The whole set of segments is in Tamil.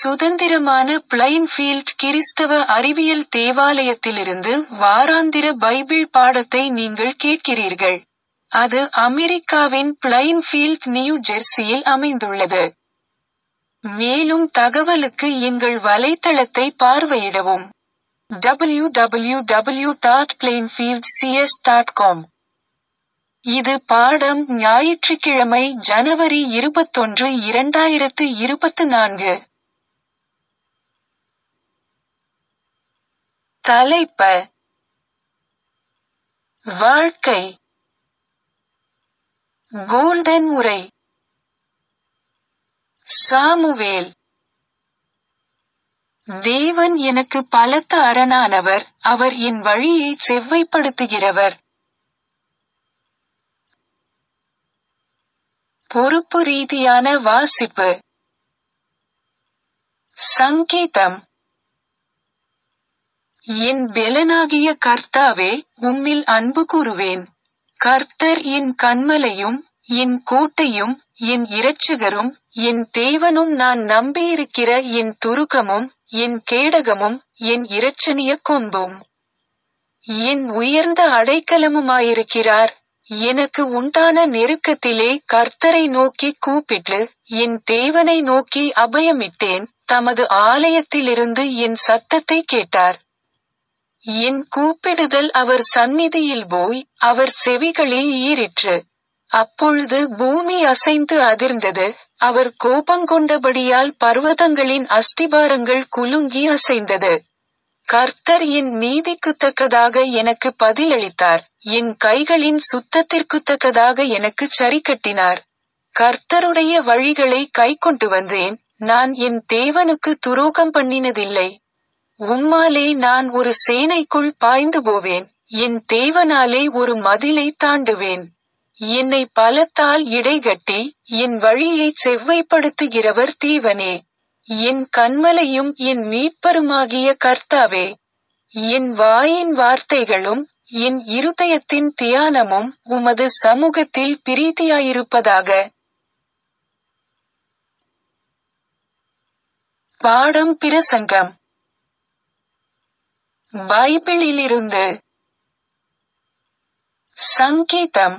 சுதந்திரமான பிளைன்ஃபீல்ட் கிறிஸ்தவ அறிவியல் தேவாலயத்திலிருந்து வாராந்திர பைபிள் பாடத்தை நீங்கள் கேட்கிறீர்கள். அது அமெரிக்காவின் பிளைன்ஃபீல்ட் நியூ ஜெர்சியில் அமைந்துள்ளது. மேலும் தகவலுக்கு எங்கள் வலைத்தளத்தை பார்வையிடவும். www.plainfieldcs.com இது பாடம் ஞாயிற்றுக்கிழமை ஜனவரி இருபத்தொன்று இரண்டாயிரத்து இருபத்து நான்கு. தலைப்ப வாழ்க்கை கோல்டன் உரை சாமுவேல் தேவன் எனக்கு பலத்த அரணானவர் அவர் என் வழியை செவ்வைப்படுத்துகிறவர் பொறுப்பு ரீதியான வாசிப்பு சங்கீதம் என் பெலனாகிய கர்த்தாவே உம்மில் அன்பு கூறுவேன் கர்த்தர் என் கண்மலையும் என் கோட்டையும் என் இரட்சகரும் என் தேவனும் நான் நம்பியிருக்கிற என் துருக்கமும் என் கேடகமும் என் இரட்சணிய கொம்பும் என் உயர்ந்த அடைக்கலமுமாயிருக்கிறார் எனக்கு உண்டான நெருக்கத்திலே கர்த்தரை நோக்கி கூப்பிட்டு என் தேவனை நோக்கி அபயமிட்டேன் தமது ஆலயத்திலிருந்து என் சத்தத்தை கேட்டார் என் கூப்பிடுதல் அவர் சந்நிதியில் போய் அவர் செவிகளில் ஈரிற்று அப்பொழுது பூமி அசைந்து அதிர்ந்தது அவர் கோபங்கொண்டபடியால் பர்வதங்களின் அஸ்திபாரங்கள் குலுங்கி அசைந்தது கர்த்தர் என் நீதிக்குத்தக்கதாக எனக்கு பதிலளித்தார் என் கைகளின் சுத்தத்திற்குத்தக்கதாக எனக்கு சரிக்கட்டினார் கர்த்தருடைய வழிகளை கைக்கொண்டு வந்தேன் நான் என் தேவனுக்கு துரோகம் பண்ணினதில்லை உம்மாலே நான் ஒரு சேனைக்குள் பாய்ந்து போவேன் என் தேவனாலே ஒரு மதிலை தாண்டுவேன் என்னை பலத்தால் இடைகட்டி என் வழியை செவ்வைப்படுத்துகிறவர் தீவனே என் கண்மலையும் என் மீட்பருமாகிய கர்த்தாவே என் வாயின் வார்த்தைகளும் என் இருதயத்தின் தியானமும் உமது சமூகத்தில் பிரீதியாயிருப்பதாக பாடம் பிரசங்கம் பைபிளிலிருந்து சங்கீதம்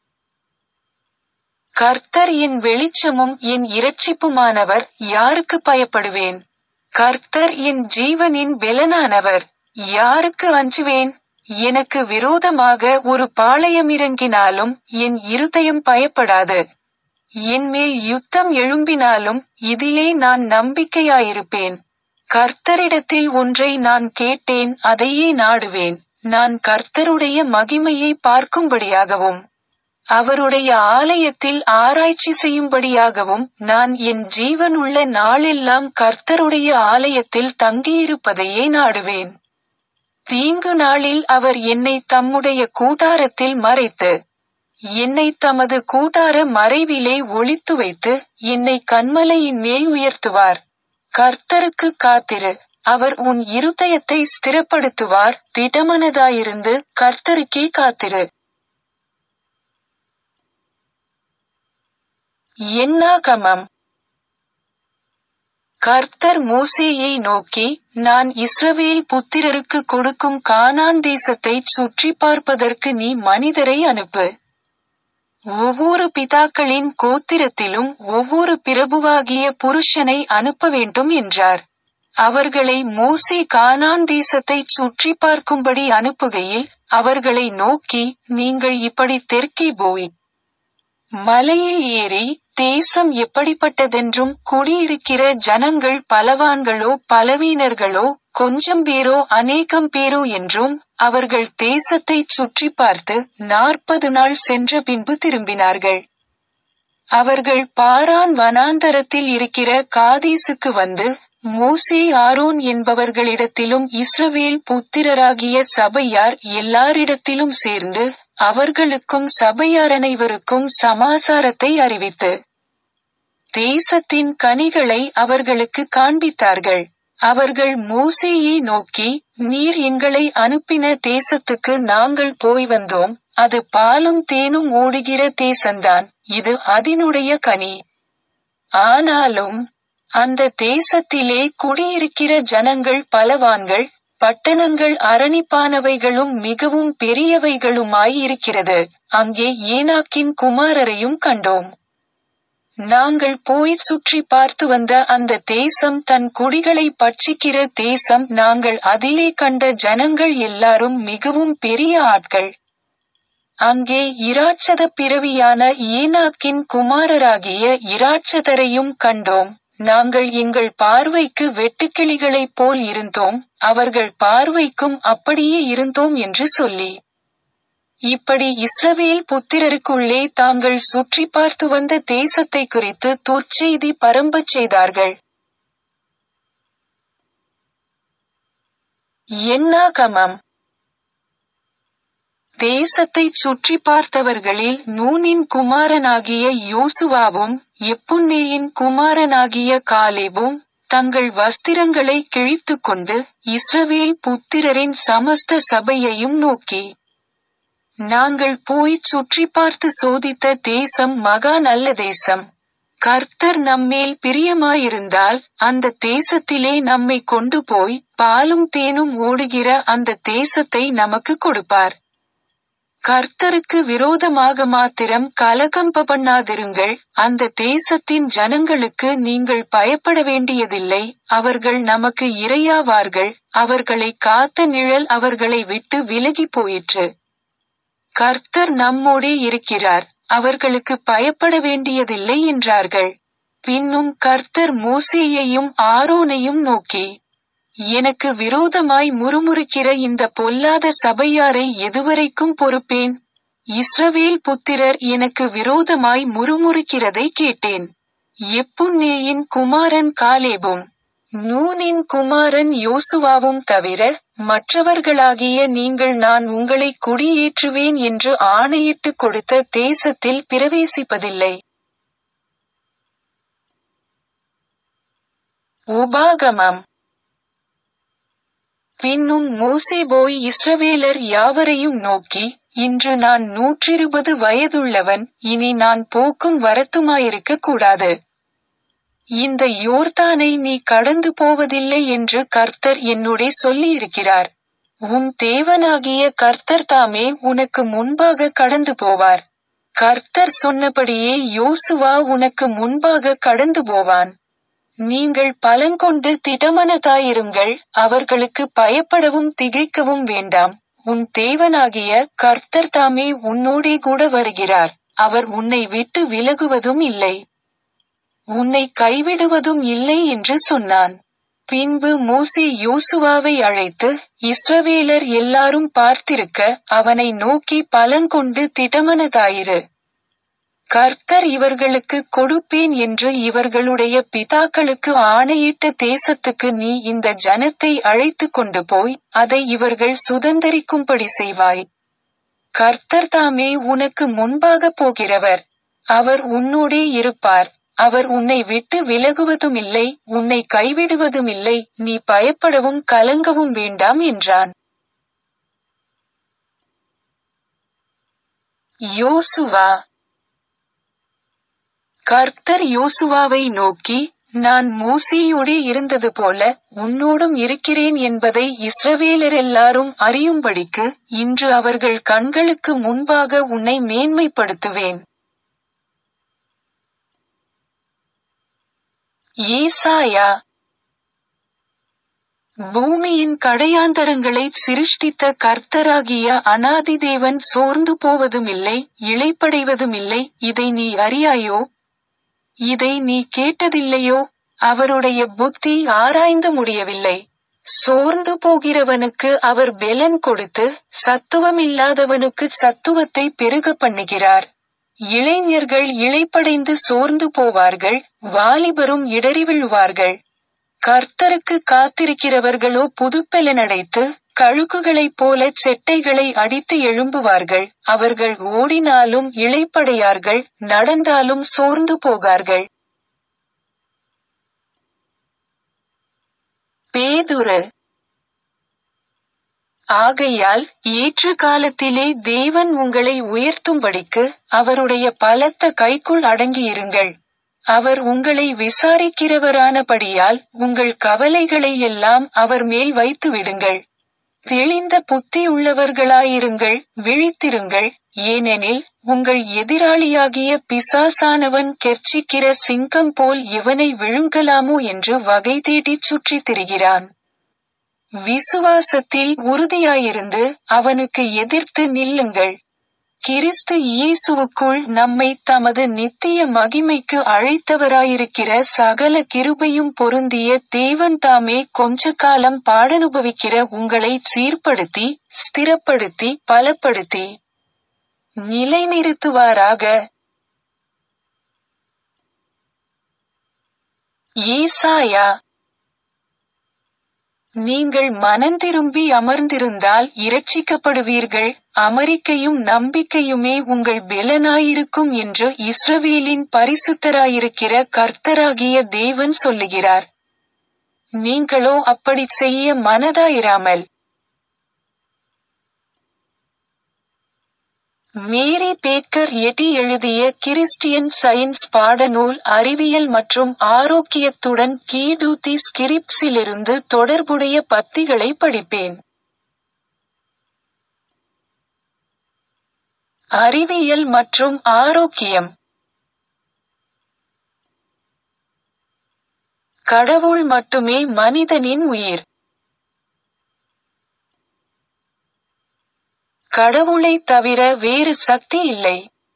கர்த்தர் என் வெளிச்சமும் என் இரட்சிப்புமானவர் யாருக்கு பயப்படுவேன் கர்த்தர் என் ஜீவனின் பெலனானவர் யாருக்கு அஞ்சுவேன் எனக்கு விரோதமாக ஒரு பாளையம் இறங்கினாலும் என் இருதயம் பயப்படாது என்மேல் யுத்தம் எழும்பினாலும் இதிலே நான் நம்பிக்கையாயிருப்பேன் கர்த்தரிடத்தில் ஒன்றை நான் கேட்டேன் அதையே நாடுவேன் நான் கர்த்தருடைய மகிமையை பார்க்கும்படியாகவும் அவருடைய ஆலயத்தில் ஆராய்ச்சி செய்யும்படியாகவும் நான் என் ஜீவனுள்ள நாளெல்லாம் கர்த்தருடைய ஆலயத்தில் தங்கியிருப்பதையே நாடுவேன் தீங்கு நாளில் அவர் என்னை தம்முடைய கூடாரத்தில் மறைத்து என்னை தமது கூடார மறைவிலே ஒளித்து வைத்து என்னை கண்மலையின் மேல் உயர்த்துவார் கர்த்தருக்கு காத்திரு அவர் உன் இருதயத்தை ஸ்திரப்படுத்துவார் திடமனதாயிருந்து கர்த்தருக்கே காத்திரு எண்ணாகமம் கர்த்தர் மோசேயை நோக்கி நான் இஸ்ரவேல் புத்திரருக்கு கொடுக்கும் கானான் தேசத்தை சுற்றி பார்ப்பதற்கு நீ மனிதரை அனுப்பு ஒவ்வொரு பிதாக்களின் கோத்திரத்திலும் ஒவ்வொரு பிரபுவாகிய புருஷனை அனுப்ப வேண்டும் என்றார் அவர்களை மோசே கானான் தேசத்தை சுற்றி பார்க்கும்படி அனுப்புகையில் அவர்களை நோக்கி நீங்கள் இப்படி தெற்கே போய் மலையில் ஏறி தேசம் எப்படிப்பட்டதென்றும் குடியிருக்கிற ஜனங்கள் பலவான்களோ பலவீனர்களோ கொஞ்சம் பேரோ அநேகம் பேரோ என்றும் அவர்கள் தேசத்தை சுற்றி பார்த்து நாற்பது நாள் சென்ற பின்பு திரும்பினார்கள் அவர்கள் பாரான் வனாந்தரத்தில் இருக்கிற காதீசுக்கு வந்து மோசே ஆரோன் என்பவர்களிடத்திலும் இஸ்ரவேல் புத்திரராகிய சபையார் எல்லாரிடத்திலும் சேர்ந்து அவர்களுக்கும் சபையார் அனைவருக்கும் சமாச்சாரத்தை அறிவித்து தேசத்தின் கனிகளை அவர்களுக்கு காண்பித்தார்கள் அவர்கள் மோசேயை நோக்கி நீர் எங்களை அனுப்பின தேசத்துக்கு நாங்கள் போய் வந்தோம் அது பாலும் தேனும் ஓடுகிற தேசந்தான் இது அதனுடைய கனி ஆனாலும் அந்த தேசத்திலே குடியிருக்கிற ஜனங்கள் பலவான்கள் பட்டணங்கள் அரணிப்பானவைகளும் மிகவும் பெரியவைகளுமாய் இருக்கிறது அங்கே ஏனாக்கின் குமாரரையும் கண்டோம் நாங்கள் போய் சுற்றி பார்த்து வந்த அந்த தேசம் தன் குடிகளை பட்சிக்கிற தேசம் நாங்கள் அதிலே கண்ட ஜனங்கள் எல்லாரும் மிகவும் பெரிய ஆட்கள் அங்கே இராட்சத பிறவியான ஏனாக்கின் குமாரராகிய இராட்சதரையும் கண்டோம் நாங்கள் எங்கள் பார்வைக்கு வெட்டுக்கிளிகளைப் போல் இருந்தோம் அவர்கள் பார்வைக்கும் அப்படியே இருந்தோம் என்று சொல்லி இப்படி இஸ்ரவேல் புத்திரருக்குள்ளே தாங்கள் சுற்றி பார்த்து வந்த தேசத்தை குறித்து துர்ச்செய்தி பரம்பச் செய்தார்கள் எண்ணாகமம் தேசத்தை சுற்றி பார்த்தவர்களில் நூனின் குமாரனாகிய யோசுவாவும் எப்புன்னேயின் குமாரனாகிய காலேவும் தங்கள் வஸ்திரங்களை கிழித்துக் கொண்டு இஸ்ரவேல் புத்திரரின் சமஸ்த சபையையும் நோக்கி நாங்கள் போய் சுற்றி பார்த்து சோதித்த தேசம் மகா நல்ல தேசம் கர்த்தர் நம்மேல் பிரியமாயிருந்தால் அந்த தேசத்திலே நம்மை கொண்டு போய் பாலும் தேனும் ஓடுகிற அந்த தேசத்தை நமக்கு கொடுப்பார் கர்த்தருக்கு விரோதமாக மாத்திரம் கலகம் பண்ணாதிருங்கள் அந்த தேசத்தின் ஜனங்களுக்கு நீங்கள் பயப்பட வேண்டியதில்லை அவர்கள் நமக்கு இரையாவார்கள் அவர்களை காத்த நிழல் அவர்களை விட்டு விலகி போயிற்று கர்த்தர் நம்மோடே இருக்கிறார் அவர்களுக்கு பயப்பட வேண்டியதில்லை என்றார்கள் பின்னும் கர்த்தர் மோசேயையும் ஆரோனையும் நோக்கி எனக்கு விரோதமாய் முறுமுறுக்கிற இந்த பொல்லாத சபையாரை எதுவரைக்கும் பொறுப்பேன் இஸ்ரவேல் புத்திரர் எனக்கு விரோதமாய் முறுமுறுக்கிறதை கேட்டேன் எப்புன்னேயின் குமாரன் காலேபும் நூனின் குமாரன் யோசுவாவும் தவிர மற்றவர்களாகிய நீங்கள் நான் உங்களை குடியேற்றுவேன் என்று ஆணையிட்டு கொடுத்த தேசத்தில் பிரவேசிப்பதில்லை உபாகமம் பின்னும் மோசே போய் இஸ்ரவேலர் யாவரையும் நோக்கி இன்று நான் நூற்றிருபது வயதுள்ளவன் இனி நான் போக்கும் வரத்துமாயிருக்க கூடாது இந்த யோர்தானை நீ கடந்து போவதில்லை என்று கர்த்தர் என்னுடைய சொல்லியிருக்கிறார் உன் தேவனாகிய கர்த்தர் தாமே உனக்கு முன்பாக கடந்து போவார் கர்த்தர் சொன்னபடியே யோசுவா உனக்கு முன்பாக கடந்து போவான் நீங்கள் பலங்கொண்டு திடமனதாயிருங்கள் அவர்களுக்கு பயப்படவும் திகைக்கவும் வேண்டாம் உன் தேவனாகிய கர்த்தர் தாமே உன்னோடே கூட வருகிறார் அவர் உன்னை விட்டு விலகுவதும் இல்லை உன்னை கைவிடுவதும் இல்லை என்று சொன்னான் பின்பு மோசே யோசுவாவை அழைத்து இஸ்ரவேலர் எல்லாரும் பார்த்திருக்க அவனை நோக்கி பலங்கொண்டு திடமனதாயிரு கர்த்தர் இவர்களுக்கு கொடுப்பேன் என்று இவர்களுடைய பிதாக்களுக்கு ஆணையிட்ட தேசத்துக்கு நீ இந்த ஜனத்தை அழைத்து கொண்டு போய் அதை இவர்கள் சுதந்தரிக்கும்படி செய்வாய் கர்த்தர் தாமே உனக்கு முன்பாக போகிறவர் அவர் உன்னோடே இருப்பார் அவர் உன்னை விட்டு விலகுவதும் இல்லை உன்னை கைவிடுவதும் இல்லை நீ பயப்படவும் கலங்கவும் வேண்டாம் என்றான் யோசுவா கர்த்தர் யோசுவாவை நோக்கி நான் மோசேயோடே இருந்தது போல உன்னோடும் இருக்கிறேன் என்பதை இஸ்ரவேலர் எல்லாரும் அறியும்படிக்கு இன்று அவர்கள் கண்களுக்கு முன்பாக உன்னை மேன்மைப்படுத்துவேன் ஏசாயா பூமியின் கடையாந்தரங்களை சிருஷ்டித்த கர்த்தராகிய அனாதி தேவன் சோர்ந்து போவதுமில்லை இழைப்படைவதுமில்லை இதை நீ அறியாயோ இதை நீ கேட்டதில்லையோ அவருடைய புத்தி ஆராய்ந்து முடியவில்லை சோர்ந்து போகிறவனுக்கு அவர் பெலன் கொடுத்து சத்துவமில்லாதவனுக்கு சத்துவத்தை பெருக பண்ணுகிறார் இளைஞர்கள் இழைப்படைந்து சோர்ந்து போவார்கள் வாலிபரும் இடறி விழுவார்கள் கர்த்தருக்கு காத்திருக்கிறவர்களோ புதுப்பெலனடைத்து கழுகுகளைப் போல செட்டைகளை அடித்து எழும்புவார்கள் அவர்கள் ஓடினாலும் இளைப்படையார்கள் நடந்தாலும் சோர்ந்து போகார்கள் பேதுரு ஆகையால் ஏற்ற காலத்திலே தேவன் உங்களை உயர்த்தும்படிக்கு அவருடைய பலத்த கைக்குள் அடங்கியிருங்கள் அவர் உங்களை விசாரிக்கிறவரானபடியால் உங்கள் கவலைகளை எல்லாம் அவர் மேல் வைத்து விடுங்கள் தெளிந்த புத்தி உள்ளவர்களாயிருங்கள் விழித்திருங்கள் ஏனெனில் உங்கள் எதிராளியாகிய பிசாசானவன் கெர்ச்சிக்கிற சிங்கம் போல் இவனை விழுங்கலாமோ என்று வகை தேடிச் சுற்றித் திரிகிறான் விசுவாசத்தில் உறுதியாயிருந்து அவனுக்கு எதிர்த்து நில்லுங்கள் கிறிஸ்து இயேசுவுக்குள் நம்மை தமது நித்திய மகிமைக்கு அழைத்தவராயிருக்கிற சகல கிருபையும் பொருந்திய தேவன் தாமே கொஞ்ச காலம் பாடனுபவிக்கிற உங்களை சீர்படுத்தி ஸ்திரப்படுத்தி பலப்படுத்தி நிலைநிறுத்துவாராக ஏசாயா நீங்கள் மனந்திரும்பி அமர்ந்திருந்தால் இரட்சிக்கப்படுவீர்கள் அமெரிக்கையும் நம்பிக்கையுமே உங்கள் பெலனாயிருக்கும் என்று இஸ்ரவேலின் பரிசுத்தராயிருக்கிற கர்த்தராகிய தேவன் சொல்லுகிறார் நீங்களோ அப்படி செய்ய மனதாயிராமல் மேரி பேக்கர் எட்டி எழுதிய கிறிஸ்டியன் சயின்ஸ் பாடநூல் அறிவியல் மற்றும் ஆரோக்கியத்துடன் கீடூத்தி ஸ்கிரிப்ஸிலிருந்து தொடர்புடைய பத்திகளை படிப்பேன் அறிவியல் மற்றும் ஆரோக்கியம் கடவுள் மட்டுமே மனிதனின் உயிர் கடவுளை தவிர வேறு சக்தி இல்லை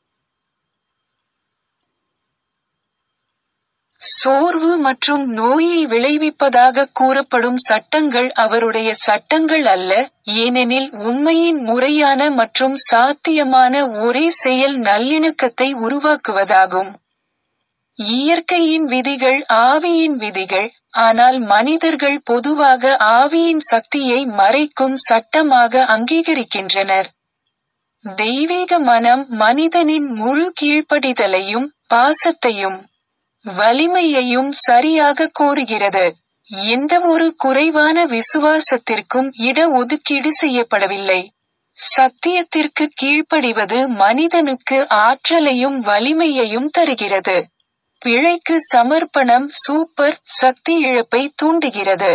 சோர்வு மற்றும் நோயை விளைவிப்பதாக கூறப்படும் சட்டங்கள் அவருடைய சட்டங்கள் அல்ல ஏனெனில் உண்மையின் முறையான மற்றும் சாத்தியமான ஒரே செயல் நல்லிணக்கத்தை உருவாக்குவதாகும் இயற்கையின் விதிகள் ஆவியின் விதிகள் ஆனால் மனிதர்கள் பொதுவாக ஆவியின் சக்தியை மறைக்கும் சட்டமாக அங்கீகரிக்கின்றனர் தெய்வீக மனம் மனிதனின் முழு கீழ்ப்படிதலையும் பாசத்தையும் வலிமையையும் சரியாக கோருகிறது எந்த ஒரு குறைவான விசுவாசத்திற்கும் இட ஒதுக்கீடு செய்யப்படவில்லை சத்தியத்திற்கு கீழ்ப்படிவது மனிதனுக்கு ஆற்றலையும் வலிமையையும் தருகிறது பிழைக்கு சமர்ப்பணம் சூப்பர் சக்தி இழப்பை தூண்டுகிறது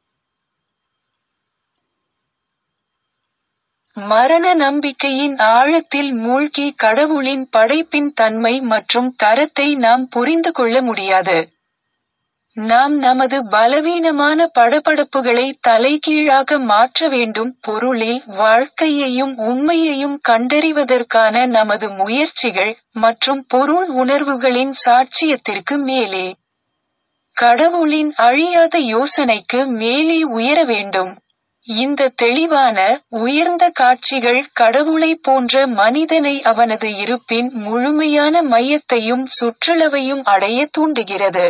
மரண நம்பிக்கையின் ஆழத்தில் மூழ்கி கடவுளின் படைப்பின் தன்மை மற்றும் தரத்தை நாம் புரிந்து கொள்ள முடியாது நாம் நமது பலவீனமான படபடப்புகளை தலைகீழாக மாற்ற வேண்டும் பொருளில் வாழ்க்கையையும் உண்மையையும் கண்டறிவதற்கான நமது முயற்சிகள் மற்றும் பொருள் உணர்வுகளின் சாட்சியத்திற்கு மேலே கடவுளின் அழியாத யோசனைக்கு மேலே உயர வேண்டும் இந்த தெளிவான உயர்ந்த காட்சிகள் கடவுளை போன்ற மனிதனை அவனது இருப்பின் முழுமையான மையத்தையும் சுற்றளவையும் அடைய தூண்டுகிறது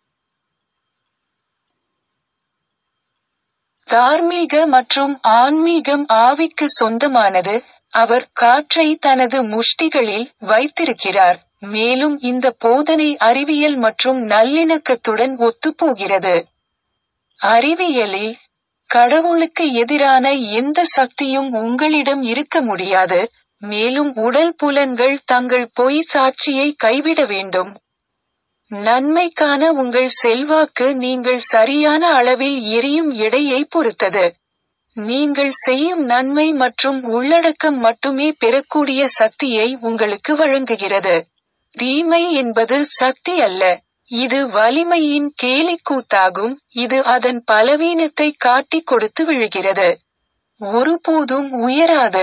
தார்மீக மற்றும் ஆன்மீகம் ஆவிக்கு சொந்தமானது அவர் காற்றை தனது முஷ்டிகளில் வைத்திருக்கிறார் மேலும் இந்த போதனை அறிவியல் மற்றும் நல்லிணக்கத்துடன் ஒத்துப்போகிறது அறிவியலில் கடவுளுக்கு எதிரான எந்த சக்தியும் உங்களிடம் இருக்க முடியாது மேலும் உடல் புலன்கள் தங்கள் பொய் சாட்சியை கைவிட வேண்டும் நன்மைக்கான உங்கள் செல்வாக்கு நீங்கள் சரியான அளவில் எரியும் எடையை பொறுத்தது நீங்கள் செய்யும் நன்மை மற்றும் உள்ளடக்கம் மட்டுமே பெறக்கூடிய சக்தியை உங்களுக்கு வழங்குகிறது தீமை என்பது சக்தி அல்ல இது வலிமையின் கேலிக்கூத்தாகும் இது அதன் பலவீனத்தை காட்டிக் கொடுத்து விழுகிறது ஒருபோதும் உயராது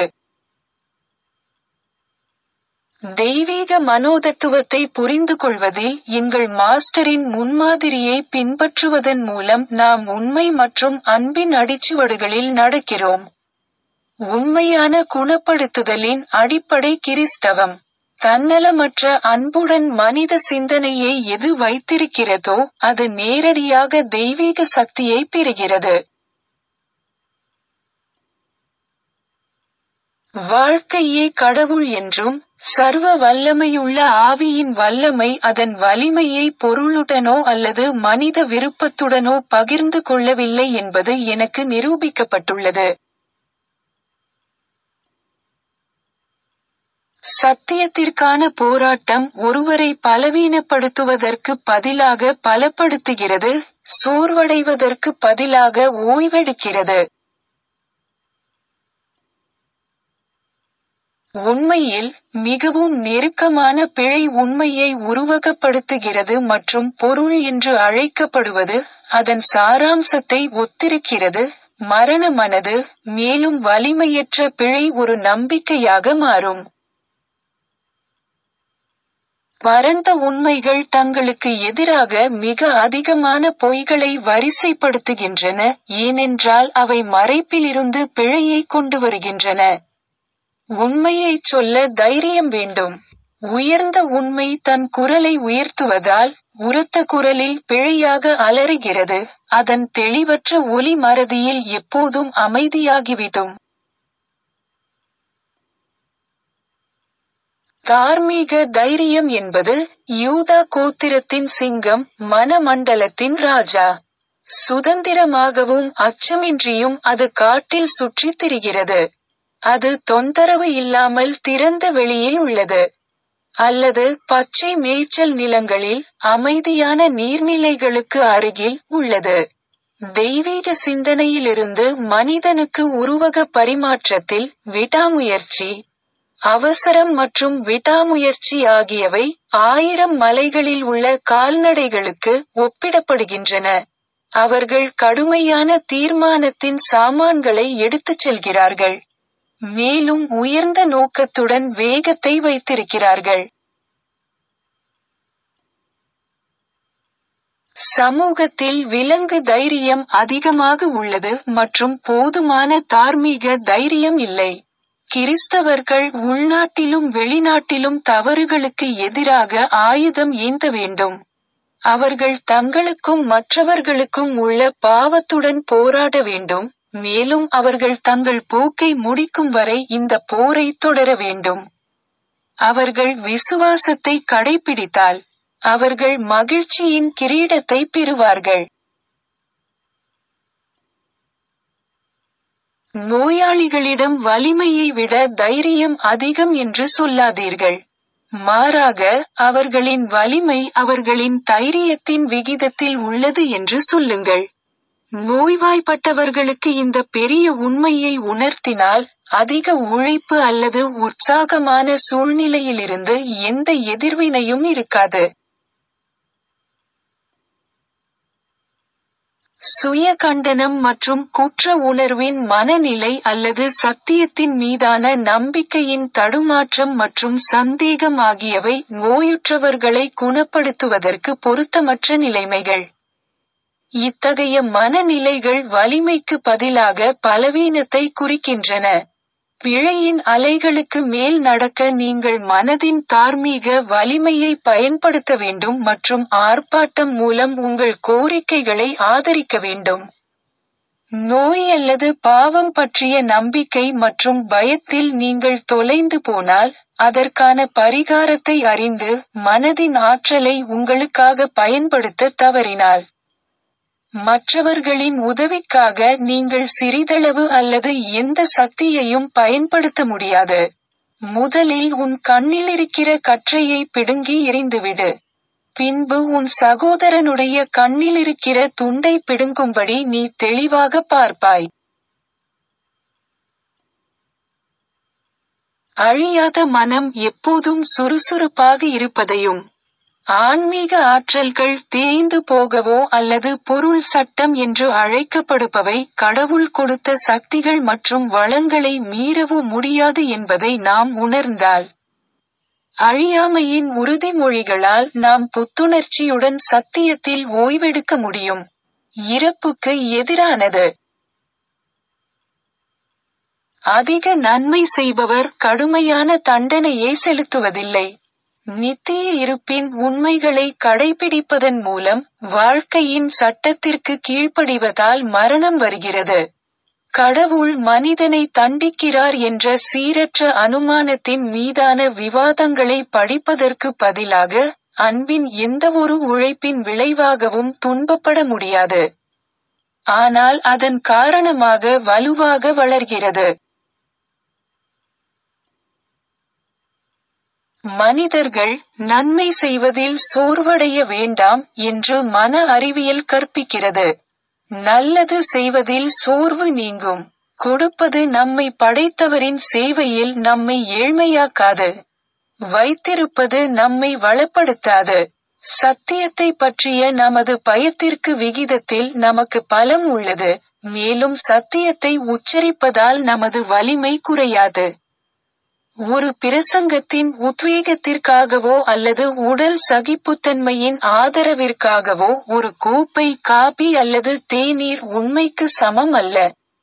தெய்வீக மனோதத்துவத்தை புரிந்து கொள்வதில் எங்கள் மாஸ்டரின் முன்மாதிரியை பின்பற்றுவதன் மூலம் நாம் உண்மை மற்றும் அன்பின் அடிச்சுவடுகளில் நடக்கிறோம் உண்மையான குணப்படுத்துதலின் அடிப்படை கிறிஸ்தவம் தன்னலமற்ற அன்புடன் மனித சிந்தனையை எது வைத்திருக்கிறதோ அது நேரடியாக தெய்வீக சக்தியை பெறுகிறது வாழ்க்கையே கடவுள் என்றும் சர்வ வல்லமையுள்ள ஆவியின் வல்லமை அதன் வலிமையை பொருளுடனோ அல்லது மனித விருப்பத்துடனோ பகிர்ந்து கொள்ளவில்லை என்பது எனக்கு நிரூபிக்கப்பட்டுள்ளது சத்தியத்திற்கான போராட்டம் ஒருவரை பலவீனப்படுத்துவதற்கு பதிலாக பலப்படுத்துகிறது சோர்வடைவதற்கு பதிலாக ஓய்வெடுக்கிறது உண்மையில் மிகவும் நெருக்கமான பிழை உண்மையை உருவகப்படுத்துகிறது மற்றும் பொருள் என்று அழைக்கப்படுவது அதன் சாராம்சத்தை ஒத்திருக்கிறது மரண மனது மேலும் வலிமையற்ற பிழை ஒரு நம்பிக்கையாக மாறும் பரந்த உண்மைகள் தங்களுக்கு எதிராக மிக அதிகமான பொய்களை வரிசைப்படுத்துகின்றன ஏனென்றால் அவை மறைப்பிலிருந்து பிழையை கொண்டு வருகின்றன உண்மையைச் சொல்ல தைரியம் வேண்டும் உயர்ந்த உண்மை தன் குரலை உயர்த்துவதால் உரத்த குரலில் பிழையாக அலறுகிறது அதன் தெளிவற்ற ஒலி மறதியில் எப்போதும் அமைதியாகிவிடும் தார்மீக தைரியம் என்பது யூதா கோத்திரத்தின் சிங்கம் மனமண்டலத்தின் ராஜா சுதந்திரமாகவும் அச்சமின்றியும் அது காட்டில் சுற்றித் திரிகிறது அது தொந்தரவு இல்லாமல் திறந்த வெளியில் உள்ளது அல்லது பச்சை மேய்ச்சல் நிலங்களில் அமைதியான நீர்நிலைகளுக்கு அருகில் உள்ளது தெய்வீக சிந்தனையிலிருந்து மனிதனுக்கு உருவக பரிமாற்றத்தில் விடாமுயற்சி அவசரம் மற்றும் விடாமுயற்சி ஆகியவை ஆயிரம் மலைகளில் உள்ள கால்நடைகளுக்கு ஒப்பிடப்படுகின்றன அவர்கள் கடுமையான தீர்மானத்தின் சாமான்களை எடுத்துச் செல்கிறார்கள் மேலும் உயர்ந்த நோக்கத்துடன் வேகத்தை வைத்திருக்கிறார்கள் சமூகத்தில் விலங்கு தைரியம் அதிகமாக உள்ளது மற்றும் போதுமான தார்மீக தைரியம் இல்லை கிறிஸ்தவர்கள் உள்நாட்டிலும் வெளிநாட்டிலும் தவறுகளுக்கு எதிராக ஆயுதம் ஏந்த வேண்டும் அவர்கள் தங்களுக்கும் மற்றவர்களுக்கும் உள்ள பாவத்துடன் போராட வேண்டும் மேலும் அவர்கள் தங்கள் போக்கை முடிக்கும் வரை இந்த போரை தொடர வேண்டும் அவர்கள் விசுவாசத்தை கடைபிடித்தால் அவர்கள் மகிழ்ச்சியின் கிரீடத்தை பெறுவார்கள் நோயாளிகளிடம் வலிமையை விட தைரியம் அதிகம் என்று சொல்லாதீர்கள் மாறாக அவர்களின் வலிமை அவர்களின் தைரியத்தின் விகிதத்தில் உள்ளது என்று சொல்லுங்கள் நோய்வாய்ப்பட்டவர்களுக்கு இந்த பெரிய உண்மையை உணர்த்தினால் அதிக உழைப்பு அல்லது உற்சாகமான சூழ்நிலையிலிருந்து எந்த எதிர்வினையும் இருக்காது சுய கண்டனம் மற்றும் குற்ற உணர்வின் மனநிலை அல்லது சத்தியத்தின் மீதான நம்பிக்கையின் தடுமாற்றம் மற்றும் சந்தேகம் ஆகியவை நோயுற்றவர்களை குணப்படுத்துவதற்கு பொருத்தமற்ற நிலைமைகள் இத்தகைய மனநிலைகள் வலிமைக்கு பதிலாக பலவீனத்தை குறிக்கின்றன பிழையின் அலைகளுக்கு மேல் நடக்க நீங்கள் மனதின் தார்மீக வலிமையை பயன்படுத்த வேண்டும் மற்றும் ஆர்ப்பாட்டம் மூலம் உங்கள் கோரிக்கைகளை ஆதரிக்க வேண்டும் நோய் அல்லது பாவம் பற்றிய நம்பிக்கை மற்றும் பயத்தில் நீங்கள் தொலைந்து போனால் அதற்கான பரிகாரத்தை அறிந்து மனதின் ஆற்றலை உங்களுக்காக பயன்படுத்த தவறினால் மற்றவர்களின் உதவிக்காக நீங்கள் சிறிதளவு அல்லது எந்த சக்தியையும் பயன்படுத்த முடியாது முதலில் உன் கண்ணில் இருக்கிற கற்றையை பிடுங்கி எறிந்துவிடு பின்பு உன் சகோதரனுடைய கண்ணில் இருக்கிற துண்டை பிடுங்கும்படி நீ தெளிவாக பார்ப்பாய் அழியாத மனம் எப்போதும் சுறுசுறுப்பாக இருப்பதையும் ஆன்மீக ஆற்றல்கள் தேய்ந்து போகவோ அல்லது பொருள் சட்டம் என்று அழைக்கப்படுபவை கடவுள் கொடுத்த சக்திகள் மற்றும் வளங்களை மீறவோ முடியாது என்பதை நாம் உணர்ந்தால் அழியாமையின் உறுதிமொழிகளால் நாம் புத்துணர்ச்சியுடன் சத்தியத்தில் ஓய்வெடுக்க முடியும் இறப்புக்கு எதிரானது அதிக நன்மை செய்பவர் கடுமையான தண்டனையை செலுத்துவதில்லை நித்திய இருப்பின் உண்மைகளை கடைபிடிப்பதன் மூலம் வாழ்க்கையின் சட்டத்திற்கு கீழ்ப்படிவதால் மரணம் வருகிறது கடவுள் மனிதனை தண்டிக்கிறார் என்ற சீரற்ற அனுமானத்தின் மீதான விவாதங்களை படிப்பதற்கு பதிலாக அன்பின் எந்தவொரு உழைப்பின் விளைவாகவும் துன்பப்பட முடியாது ஆனால் அதன் காரணமாக வலுவாக வளர்கிறது மனிதர்கள் நன்மை செய்வதில் சோர்வடைய வேண்டாம் என்று மன அறிவியல் கற்பிக்கிறது நல்லது செய்வதில் சோர்வு நீங்கும் கொடுப்பது நம்மை படைத்தவரின் சேவையில் நம்மை ஏழ்மையாக்காது வைத்திருப்பது நம்மை வளப்படுத்தாது சத்தியத்தை பற்றிய நமது பயத்திற்கு விகிதத்தில் நமக்கு பலம் உள்ளது மேலும் சத்தியத்தை உச்சரிப்பதால் நமது வலிமை குறையாது ஒரு பிரசங்கத்தின் உத்வேகத்திற்காகவோ அல்லது உடல் சகிப்புத்தன்மையின் ஆதரவிற்காகவோ ஒரு கோப்பை காபி அல்லது தேநீர் உண்மைக்கு சமம் அல்ல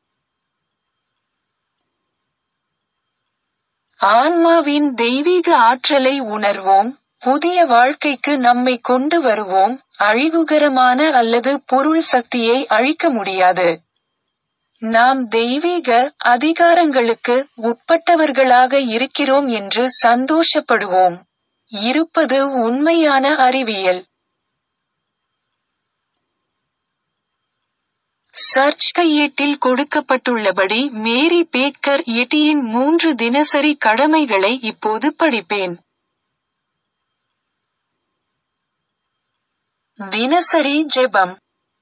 ஆன்மாவின் தெய்வீக ஆற்றலை உணர்வோம் புதிய வாழ்க்கைக்கு நம்மை கொண்டு வருவோம் அழிவுகரமான அல்லது பொருள் சக்தியை அழிக்க முடியாது நாம் தெய்வீக அதிகாரங்களுக்கு உட்பட்டவர்களாக இருக்கிறோம் என்று சந்தோஷப்படுவோம் இருப்பது உண்மையான அறிவியல் சர்ச் கையேட்டில் கொடுக்கப்பட்டுள்ளபடி மேரி பேக்கர் எட்டியின் மூன்று தினசரி கடமைகளை இப்போது படிப்பேன் தினசரி ஜெபம்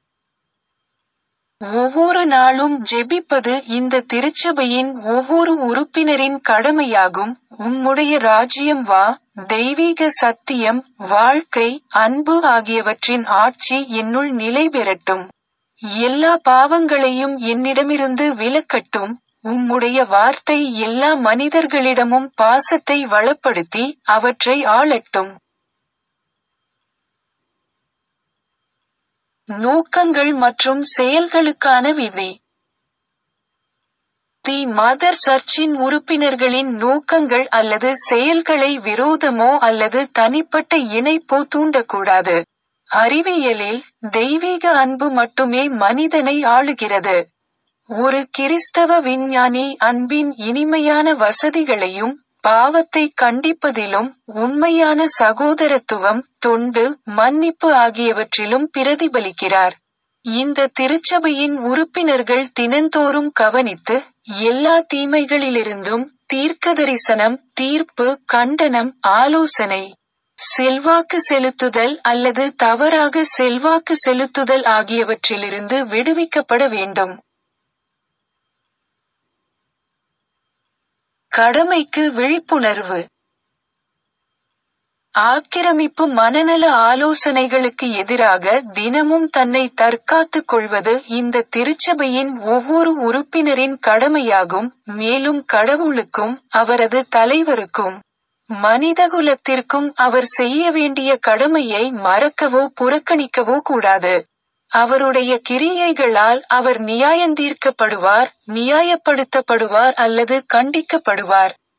ஒவ்வொரு நாளும் ஜெபிப்பது இந்த திருச்சபையின் ஒவ்வொரு உறுப்பினரின் கடமையாகும் உம்முடைய ராஜ்யம் வா தெய்வீக சத்தியம் வாழ்க்கை அன்பு ஆகியவற்றின் ஆட்சி என்னுள் நிலை பெறட்டும் எல்லா பாவங்களையும் என்னிடமிருந்து விலக்கட்டும் உம்முடைய வார்த்தை எல்லா மனிதர்களிடமும் பாசத்தை வளப்படுத்தி அவற்றை ஆளட்டும் நோக்கங்கள் மற்றும் செயல்களுக்கான விதி தி மதர் சர்ச்சின் உறுப்பினர்களின் நோக்கங்கள் அல்லது செயல்களை விரோதமோ அல்லது தனிப்பட்ட இணைப்போ தூண்டக்கூடாது அறிவியலில் தெய்வீக அன்பு மட்டுமே மனிதனை ஆளுகிறது ஒரு கிறிஸ்தவ விஞ்ஞானி அன்பின் இனிமையான வசதிகளையும் பாவத்தை கண்டிப்பதிலும் உண்மையான சகோதரத்துவம் தொண்டு மன்னிப்பு ஆகியவற்றிலும் பிரதிபலிக்கிறார் இந்த திருச்சபையின் உறுப்பினர்கள் தினந்தோறும் கவனித்து எல்லா தீமைகளிலிருந்தும் தீர்க்கதரிசனம் தீர்ப்பு கண்டனம் ஆலோசனை செல்வாக்கு செலுத்துதல் அல்லது தவறாக செல்வாக்கு செலுத்துதல் ஆகியவற்றிலிருந்து விடுவிக்கப்பட வேண்டும் கடமைக்கு விழிப்புணர்வு ஆக்கிரமிப்பு மனநல ஆலோசனைகளுக்கு எதிராக தினமும் தன்னை தற்காத்துக் கொள்வது இந்த திருச்சபையின் ஒவ்வொரு உறுப்பினரின் கடமையாகும் மேலும் கடவுளுக்கும் அவரது தலைவருக்கும் மனிதகுலத்திற்கும் அவர் செய்ய வேண்டிய கடமையை மறக்கவோ புறக்கணிக்கவோ கூடாது அவருடைய கிரியைகளால் அவர் நியாயந்தீர்க்கப்படுவார் நியாயப்படுத்தப்படுவார் அல்லது கண்டிக்கப்படுவார்